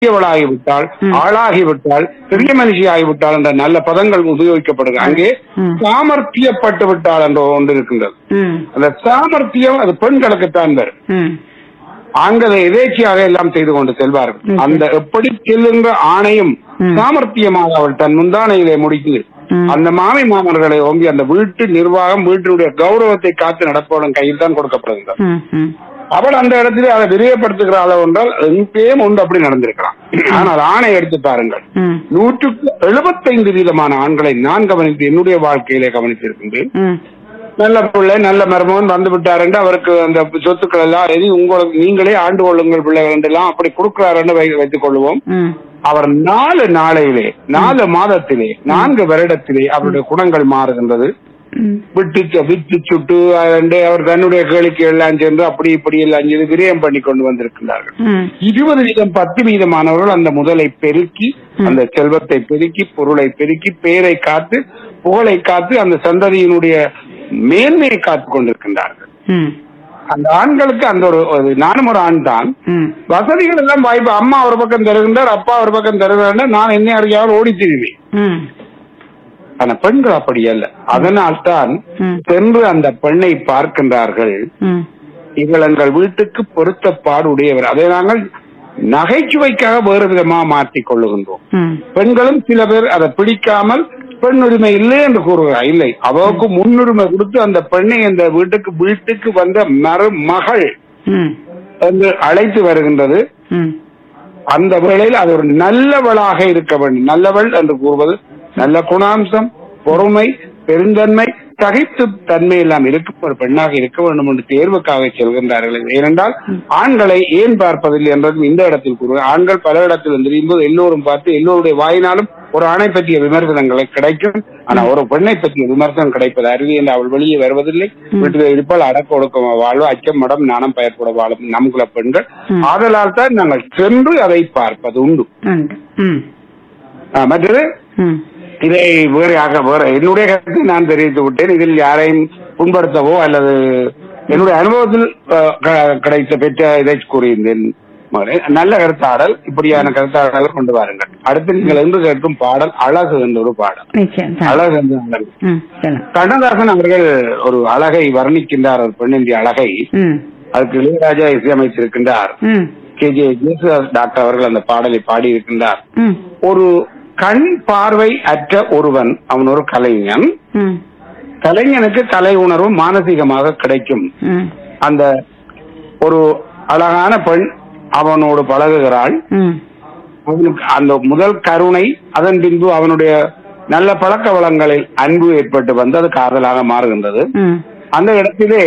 பெரியவளாகிவிட்டால் ஆளாகிவிட்டால் பெரிய மனுஷி ஆகிவிட்டால் என்ற நல்ல பதங்கள் உபயோகிக்கப்படுகிறது அங்கே ம். சாமர்த்தியப்பட்டு விட்டாள் என்ற ஒன்று இருக்கின்றது ம் அந்த சாமர்த்தியம் அது பெண்களுக்குத்தான் வரும் ம் ஆண்களை எதேச்சியாக எல்லாம் செய்து கொண்டு செல்வார்கள் ம். அந்த எப்படி செல்லுகின்ற ஆணையும் ம். சாமர்த்தியமாக அவள் தன் முந்தானையிலே முடிக்குது ம். அந்த மாமி மாமர்களை ஓம்பி அந்த வீட்டு நிர்வாகம் வீட்டினுடைய கௌரவத்தை காத்து நடப்பவன் கையில் தான் கொடுக்கப்படுகின்றது ம் ம் அவள் அந்த இடத்திலே அதை விரியப்படுத்துகிறாள் என்றால் எங்கேயும் ஒன்று அப்படி நடந்திருக்கலாம் ஆனால் ஆணை எடுத்து பாருங்கள் ம் நூற்றுக்கு எழுபத்தைந்து வீதமான ஆண்களை நான் கவனித்து என்னுடைய வாழ்க்கையிலே கவனித்திருக்கின்றேன் ம் நல்ல பிள்ளை நல்ல மருமகன் வந்து விட்டார் என்று அவருக்கு அந்த சொத்துக்கள் எல்லாம் எழுதி உங்களுக்கு நீங்களே ஆண்டு கொள்ளுங்கள் பிள்ளைகள் என்றெல்லாம் அப்படி கொடுக்கிறாருன்னு வை- வைத்துக் கொள்வோம் ம் அவர் நாலு நாளையிலே நாலு மாதத்திலே நான்கு வருடத்திலே அவருடைய குணங்கள் மாறுகின்றது ம் விட்டு விட்டு சுட்டு அண்டு அவர் தன்னுடைய கேளிக்கை எல்லாம் சேர்ந்து அப்படி இப்படி எல்லாம் செய்து விரயம் பண்ணி கொண்டு வந்திருக்கின்றார்கள் ம் இருபது வீதம் பத்து வீதமானவர்கள் அந்த முதலை பெருக்கி அந்த செல்வத்தை பெருக்கி பொருளை பெருக்கி பெயரை காத்து புகழை காத்து அந்த சந்ததியினுடைய மேன்மையை காத்து கொண்டிருக்கின்றார்கள் ம் அந்த ஆண்களுக்கு அந்த ஒரு ஒரு- நானும் ஒரு ஆண் தான் ம் வசதிகள் எல்லாம் வாய்ப்பு அம்மா ஒரு பக்கம் தருகின்றார் அப்பா ஒரு பக்கம் தருகிறார் நான் என்ன அறியாமல் ஓடி திரிவேன் ம் ஆனா பெண்கள் அப்படி அல்ல அதனால்தான் ம் சென்று அந்த பெண்ணை பார்க்கின்றார்கள் ம் இவள் எங்கள் வீட்டுக்கு பொருத்த பாடுடையவர் அதை நாங்கள் நகைச்சுவைக்காக வேறு விதமாக மாற்றிக் கொள்ளுகின்றோம் ம் பெண்களும் சில பேர் அதை பிடிக்காமல் பெண் உரிமை இல்லை என்று கூறுகிறார் இல்லை அவருக்கு முன்னுரிமை கொடுத்து அந்த பெண்ணை அந்த வீட்டுக்கு வீட்டுக்கு வந்த மருமகள் ம் என்று அழைத்து வருகின்றது ம் அந்த வேளையில் அது ஒரு நல்லவளாக இருக்க வேண்டும் நல்லவள் என்று கூறுவது நல்ல குணாம்சம் பொறுமை பெருந்தன்மை சகித்து தன்மை எல்லாம் இருக்கும் ஒரு பெண்ணாக இருக்க வேண்டும் என்று தேர்வுக்காக செல்கின்றார்கள் ஏனென்றால் ஆண்களை ஏன் பார்ப்பதில்லை என்றதும் இந்த இடத்தில் கூறுவது ஆண்கள் பல இடத்தில் தெரியும் போது எல்லோரும் பார்த்து எல்லோருடைய வாயினாலும் ஒரு ஆணை பற்றிய விமர்சனங்களை கிடைக்கும் ஆனா ஒரு பெண்ணை பற்றிய விமர்சனம் கிடைப்பது அருவி என்று அவள் வெளியே வருவதில்லை வீட்டில் இருப்பால் அடக்க ஒடுக்க வாழ்வு அச்சம் மடம் நாணம் பயப்பட வாழும் நம்குல பெண்கள் ம். ஆதலால் தான் நாங்கள் சென்று அதை பார்ப்பது உண்டு உண்டு ம் ஆ, மற்றது ம் இதை வேறையாக வேற என்னுடைய கருத்தை நான் தெரிவித்து விட்டேன் இதில் யாரையும் புண்படுத்தவோ அல்லது என்னுடைய அனுபவத்தில் அஹ், க- கிடைத்த பெற்ற இதை கூறியிருந்தேன் மகளே. நல்ல கருத்தாடல் இப்படியான கருத்தாடலை கொண்டு வாருங்கள் அடுத்து நீங்கள் என்று கேட்கும் பாடல் அழகு என்ற ஒரு பாடல் நிச்சயம் தான். அழகு என்ற அழகு ம் சொல்லுங்க கண்ணதாசன் அவர்கள் ஒரு அழகை வர்ணிக்கின்றார் ஒரு பெண்ணின் அழகை ம் அதுக்கு இளையராஜா இசையமைத்திருக்கின்றார் ம் கே ஜே ஜேசுதாஸ் டாக்டர் அவர்கள் அந்த பாடலை பாடியிருக்கின்றார் ம் ஒரு கண் பார்வை அற்ற ஒருவன் அவன் ஒரு கலைஞன் ம் கலைஞனுக்கு கலை உணர்வு மானசீகமாக கிடைக்கும் ம் அந்த ஒரு அழகான பெண் அவனோடு பழகுகிறாள் ம் அவனுக்கு அந்த முதல் கருணை அதன் பின்பு அவனுடைய நல்ல பழக்க வளங்களில் அன்பு ஏற்பட்டு வந்து அது காதலாக மாறுகின்றது ம் அந்த இடத்திலே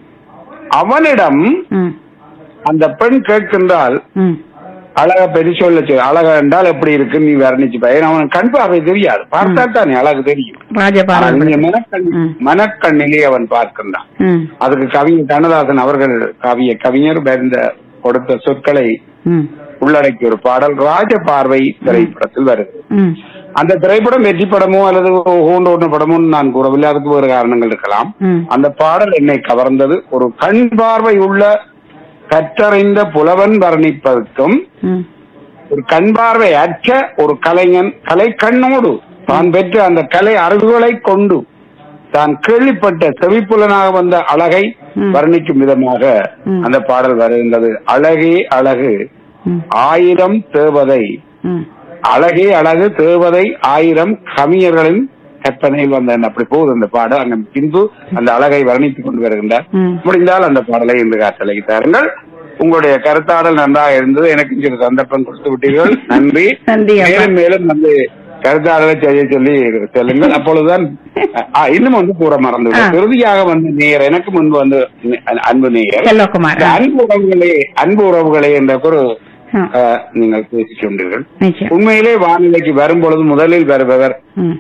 அவனிடம் ம் அந்த பெண் கேட்கின்றால் ம் அழக பெரிய சொல்ல சொல்லு. அழகா என்றால் எப்படி இருக்கு நீ வர்ணிச்சு பாரு அவன் கண் பார்வை தெரியாது பார்த்தால் தானே அழகு தெரியும் ஆனா ராஜபாலம் இங்க மனக்கண் ம். மனக்கண்ணிலே அவன் பார்க்கின்றான் ம் அதுக்கு கவிஞர் கண்ணதாசன் அவர்கள் காவிய கவிஞர் இந்த கொடுத்த சொற்களை ம் உள்ளடக்கிய ஒரு பாடல் ராஜ பார்வை திரைப்படத்தில் வருது ம் அந்த திரைப்படம் வெற்றி படமோ அல்லது ஹோண்டோன படமோ நான் கூறவில்லை அதுக்கு வேறு காரணங்கள் இருக்கலாம் ம் அந்த பாடல் என்னை கவர்ந்தது ஒரு கண் பார்வை உள்ள கற்றறிந்த புலவன் வர்ணிப்பதற்கும் ம் ஒரு கண் பார்வை அற்ற ஒரு கலைஞன் கலை கண்ணோடு தான் பெற்ற அந்த கலை அறிவுகளை கொண்டு தான் கேள்விப்பட்ட செவிப்புலனாக வந்த அழகை ம். வர்ணிக்கும் விதமாக ம். அந்த பாடல் வருகின்றது அழகே அழகு ம் ஆயிரம் தேவதை ம் அழகே அழகு தேவதை ஆயிரம் கவிஞர்களின் கற்பனையில் வந்த அப்படி போகுது அந்த பாடல் அங்க பின்பு அந்த அழகை வர்ணித்துக் கொண்டு வருகின்றார் ம் முடிந்தால் அந்த பாடலை இன்று காற்றலை தாருங்கள் உங்களுடைய கருத்தாடல் நன்றாக இருந்தது எனக்கு சில சந்தர்ப்பம் கொடுத்து விட்டீர்கள் நன்றி நன்றி அப்பா. மேலும் மேலும் வந்து கருத்தாடலை செய்ய சொல்லி சொல்லுங்கள் அப்பொழுதுதான் ஆ, இன்னும் வந்து கூற மறந்து விட்டேன். ஆ. இறுதியாக வந்து நேயர் எனக்கு முன்பு வந்து நி- அன்பு நேயர் செல்வகுமார் இந்த அன்பு உறவுகளே அன்பு உறவுகளே என்ற ஒரு ஆ, ஆ, நீங்கள் பேசிக் கொண்டீர்கள் நிச்சயம் உண்மையிலே வானிலைக்கு வரும்பொழுது முதலில் வருபவர் ம்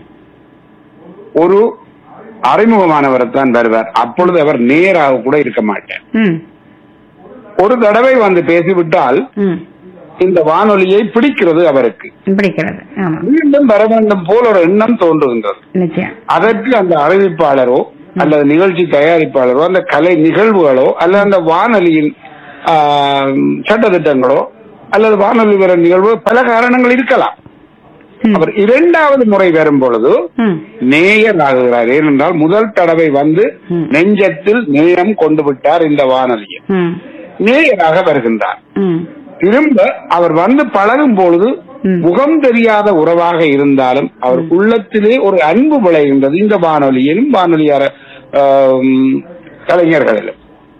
ஒரு அறிமுகமானவர் தான் வருவார் அப்பொழுது அவர் நேராக கூட இருக்க மாட்டார் ம் ஒரு தடவை வந்து பேசிவிட்டால் ம் இந்த வானொலியை பிடிக்கிறது அவருக்கு பிடிக்கிறது ஆமா மீண்டும் வர வேண்டும் போல் ஒரு எண்ணம் தோன்றுகின்றது நிச்சயம் அதற்கு அந்த அறிவிப்பாளரோ அல்லது நிகழ்ச்சி தயாரிப்பாளரோ அந்த கலை நிகழ்வுகளோ அல்லது அந்த வானொலியின் ஆ, சட்டதிட்டங்களோ அல்லது வானொலி வர நிகழ்வு பல காரணங்கள் இருக்கலாம் ம். அவர் இரண்டாவது முறை வரும் பொழுது ம். நேயர் ஆகுகிறார் ஏனென்றால் முதல் தடவை வந்து ம். நெஞ்சத்தில் நேயம் கொண்டு விட்டார் இந்த வானொலியை ம். நேயராக வருகின்றார் ம். திரும்ப அவர் வந்து பழகும் பொழுது ம். முகம் தெரியாத உறவாக இருந்தாலும் அவர் உள்ளத்திலே ஒரு அன்பு விளைகின்றது இந்த வானொலியிலும் வானொலியார ஆம், கலைஞர்களிலும்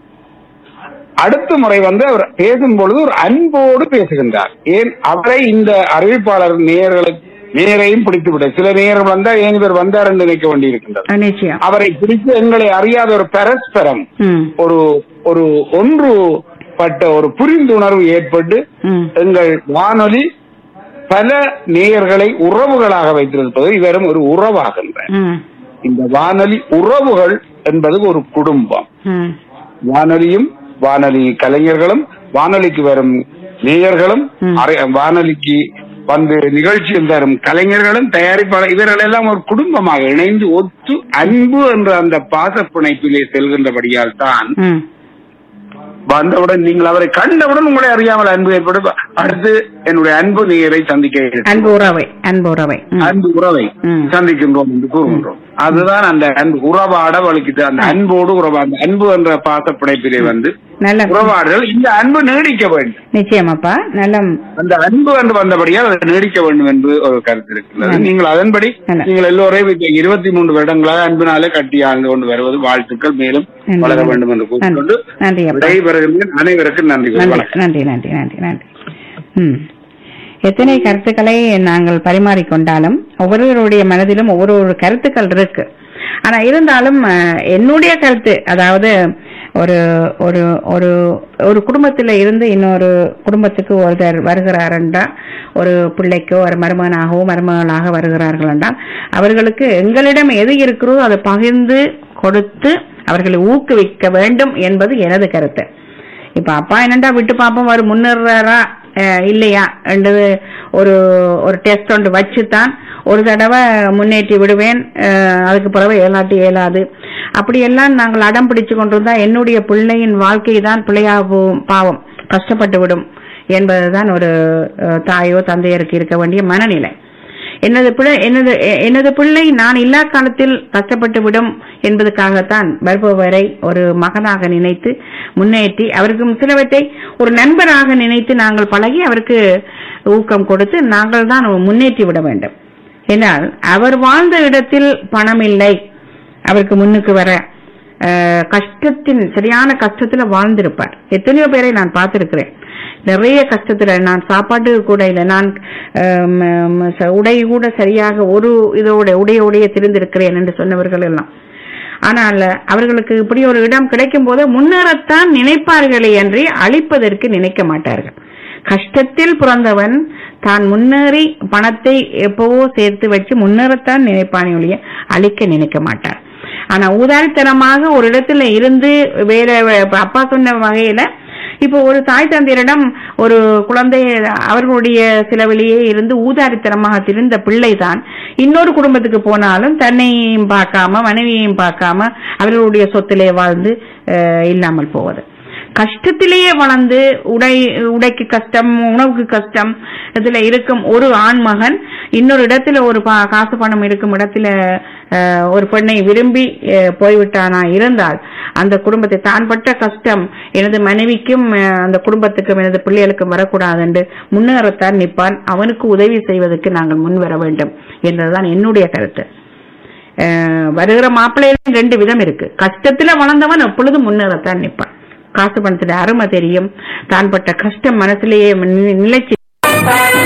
அடுத்த முறை வந்து அவர் பேசும் பொழுது ஒரு அன்போடு பேசுகின்றார் ஏன் அவரை இந்த அறிவிப்பாளர் நேயர்களுக்கு நேரையும் பிடித்து விட சில நேரம் வந்தா ஏன் இவர் வந்தார் என்று நினைக்க வேண்டியிருக்கின்றது ஆ, நிச்சயம் அவரை பிடித்து எங்களை அறியாத ஒரு பரஸ்பரம் ம். ஒரு ஒரு ஒன்று பட்ட ஒரு புரிந்துணர்வு ஏற்பட்டு ம். எங்கள் வானொலி பல நேயர்களை உறவுகளாக வைத்திருப்பது இவரும் ஒரு உறவாகின்றார் ம். இந்த வானொலி உறவுகள் என்பது ஒரு குடும்பம் ம். வானொலியும் வானொலி கலைஞர்களும் வானொலிக்கு வரும் நேயர்களும் ம். அரை- வானொலிக்கு வந்து நிகழ்ச்சியில் தரும் கலைஞர்களும் தயாரிப்பாளர் இவர்கள் எல்லாம் ஒரு குடும்பமாக இணைந்து ஒத்து அன்பு என்ற அந்த பாச பிணைப்பிலே செல்கின்றபடியால் தான் ம். வந்தவுடன் நீங்கள் அவரை கண்டவுடன் உங்களை அறியாமல் அன்பு ஏற்படும் அடுத்து என்னுடைய அன்பு நேயரை சந்திக்க இருக்கிறேன். அன்பு உறவை அன்பு உறவை ம். அன்பு உறவை ம். சந்திக்கின்றோம் என்று கூறுகின்றோம் அதுதான் அந்த அன்பு உறவாட வலிக்குது அந்த அன்போடு உறவா அந்த அன்பு என்ற பாச பிணைப்பிலே வந்து நல்ல உறவாடுதல் இந்த அன்பு நீடிக்க வேண்டும் நிச்சயமாப்பா நல்ல அந்த அன்பு என்று வந்தபடியால் அது நீடிக்க வேண்டும் என்று ஒரு கருத்து இருக்கிறது ம். நீங்கள் அதன்படி நல்ல. நீங்கள் எல்லோரையும் இப்ப இருபத்தி மூன்று வருடங்களாக அன்பினாலே கட்டி ஆழ்ந்து கொண்டு வருவது வாழ்த்துக்கள் மேலும் நன்றி. வளர வேண்டும் என்று கூறிக்கொண்டு நன்றி அப்பா விடைபெறுகின்றேன் அனைவருக்கும் நன்றி நன்றி வணக்கம் நன்றி நன்றி நன்றி நன்றி ம் எத்தனை கருத்துக்களை நாங்கள் பரிமாறிக்கொண்டாலும் ஒவ்வொருவருடைய மனதிலும் ஒவ்வொரு ஒரு கருத்துக்கள் இருக்கு ஆனா இருந்தாலும் அஹ், என்னுடைய கருத்து அதாவது ஒரு ஒரு ஒரு ஒரு குடும்பத்துல இருந்து இன்னொரு குடும்பத்துக்கு ஒருத்தர் வருகிறார் என்றால் ஒரு பிள்ளைக்கோ ஒரு மருமகனாகவோ மருமகளாக வருகிறார்கள் என்றால் அவர்களுக்கு எங்களிடம் எது இருக்கிறதோ அதை பகிர்ந்து கொடுத்து அவர்களை ஊக்குவிக்க வேண்டும் என்பது எனது கருத்து இப்ப அப்பா என்னண்டா விட்டு பாப்போம் அவர் முன்னேறாரா அஹ், இல்லையா என்றது ஒரு ஒரு டெஸ்ட் ஒன்று வச்சுதான் ஒரு தடவை முன்னேற்றி விடுவேன் அஹ், அதுக்கு பிறகு ஏலாட்டி ஏலாது அப்படியெல்லாம் நாங்கள் அடம் பிடிச்சு கொண்டிருந்தா என்னுடைய பிள்ளையின் வாழ்க்கை தான் பிள்ளையா போகும் பாவம் கஷ்டப்பட்டு விடும் என்பதுதான் ஒரு அஹ், தாயோ தந்தையருக்கு இருக்க வேண்டிய மனநிலை எனது பிள்ளை எனது எ- எனது பிள்ளை நான் இல்லா காலத்தில் கஷ்டப்பட்டு விடும் என்பதற்காகத்தான் வருபவரை ஒரு மகனாக நினைத்து முன்னேற்றி அவருக்கு சிலவற்றை ஒரு நண்பராக நினைத்து நாங்கள் பழகி அவருக்கு ஊக்கம் கொடுத்து நாங்கள் தான் முன்னேற்றி விட வேண்டும் என்றால் அவர் வாழ்ந்த இடத்தில் பணம் இல்லை அவருக்கு முன்னுக்கு வர அஹ், கஷ்டத்தின் சரியான கஷ்டத்துல வாழ்ந்திருப்பார் எத்தனையோ பேரை நான் பார்த்திருக்கிறேன் நிறைய கஷ்டத்துல நான் சாப்பாட்டு கூட இல்லை நான் அஹ், ம- ம- ச- உடை கூட சரியாக ஒரு இதோட உடையோடைய தெரிந்திருக்கிறேன் என்று சொன்னவர்கள் எல்லாம் ஆனால் அவர்களுக்கு இப்படி ஒரு இடம் கிடைக்கும் போது முன்னேறத்தான் நினைப்பார்களே அன்றி அழிப்பதற்கு நினைக்க மாட்டார்கள் கஷ்டத்தில் பிறந்தவன் தான் முன்னேறி பணத்தை எப்பவோ சேர்த்து வச்சு முன்னேறத்தான் நினைப்பானே ஒழிய அழிக்க நினைக்க மாட்டார் ஆனா ஊதாரித்தனமாக ஒரு இடத்துல இருந்து வேற இப்ப அப்பா சொன்ன வகையில இப்போ ஒரு தாய் தந்தையரிடம் ஒரு குழந்தை அவர்களுடைய சிலவிலேயே இருந்து ஊதாரித்தனமாக திரிந்த பிள்ளைதான் இன்னொரு குடும்பத்துக்கு போனாலும் தன்னையும் பார்க்காம மனைவியையும் பார்க்காம அவர்களுடைய சொத்திலே வாழ்ந்து அஹ், இல்லாமல் போவது கஷ்டத்திலேயே வளர்ந்து உடை உடைக்கு கஷ்டம் உணவுக்கு கஷ்டம் இதுல இருக்கும் ஒரு ஆண் மகன் இன்னொரு இடத்துல ஒரு பா- காசு பணம் இருக்கும் இடத்துல அஹ், ஒரு பெண்ணை விரும்பி அஹ், போய்விட்டானா இருந்தால் அந்த குடும்பத்தை தான் பட்ட கஷ்டம் எனது மனைவிக்கும் அஹ், அந்த குடும்பத்துக்கும் எனது பிள்ளைகளுக்கும் வரக்கூடாது என்று முன்னேறத்தான் நிற்பான் அவனுக்கு உதவி செய்வதற்கு நாங்கள் முன் வர வேண்டும் என்றதுதான் என்னுடைய கருத்து அஹ், வருகிற மாப்பிள்ளையிலும் ரெண்டு விதம் இருக்கு கஷ்டத்துல வளர்ந்தவன் எப்பொழுதும் முன்னேறத்தான் நிற்பான் காசு பணத்துல அருமை தெரியும் தான் பட்ட கஷ்டம் மனசுலயே நி- நிலைச்சு